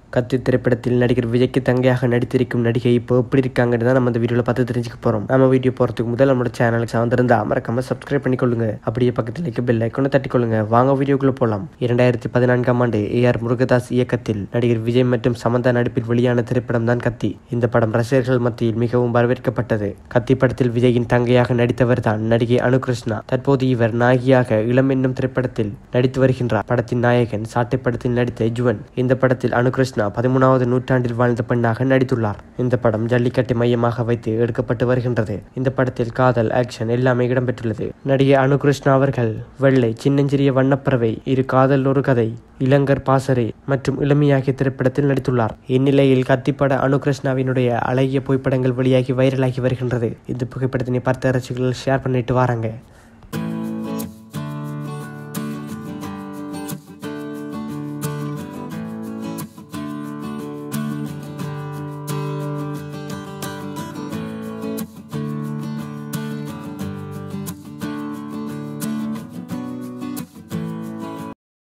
கத்தி திரைப்படத்தில் நடிகர் விஜய்க்கு தங்கையாக நடித்திருக்கும் நடிகை இப்போ எப்படி இருக்காங்கன்னு தான் நம்ம இந்த வீடியோவில் பார்த்து தெரிஞ்சுக்க போகிறோம் நம்ம வீடியோ போகிறதுக்கு முதல் நம்மளோட சேனலுக்கு வந்திருந்தா மறக்காம சப்ஸ்கிரைப் பண்ணிக்கொள்ளுங்க அப்படியே பக்கத்தில் இருக்க பெல் ஐக்கனை தட்டிக்கொள்ளுங்க வாங்க வீடியோக்குள்ள போகலாம் இரண்டாயிரத்தி பதினான்காம் ஆண்டு ஏ ஆர் முருகதாஸ் இயக்கத்தில் நடிகர் விஜய் மற்றும் சமந்தா நடிப்பில் வெளியான திரைப்படம் தான் கத்தி இந்த படம் ரசிகர்கள் மத்தியில் மிகவும் வரவேற்கப்பட்டது கத்தி படத்தில் விஜயின் தங்கையாக நடித்தவர் தான் நடிகை அனுகிருஷ்ணா தற்போது இவர் நாயகியாக இளம் என்னும் திரைப்படத்தில் நடித்து வருகின்றார் படத்தின் நாயகன் சாட்டை படத்தில் நடித்த ஜுவன் இந்த படத்தில் அனுகிருஷ்ணா பதிமூணாவது நூற்றாண்டில் வாழ்ந்த பெண்ணாக நடித்துள்ளார் இந்த படம் ஜல்லிக்கட்டை மையமாக வைத்து எடுக்கப்பட்டு வருகின்றது இந்த படத்தில் காதல் ஆக்ஷன் எல்லாமே இடம்பெற்றுள்ளது நடிகை அனுகிருஷ்ணா அவர்கள் வெள்ளை சின்னஞ்சிறிய வண்ணப்பறவை இரு காதல் ஒரு கதை இளங்கர் பாசரே மற்றும் இளமையாகிய திரைப்படத்தில் நடித்துள்ளார் இந்நிலையில் கத்திப்பட அனுகிருஷ்ணாவினுடைய அழகிய புகைப்படங்கள் வெளியாகி வைரலாகி வருகின்றது இந்த புகைப்படத்தினை பார்த்த ரசிகர்கள் ஷேர் பண்ணிட்டு வராங்க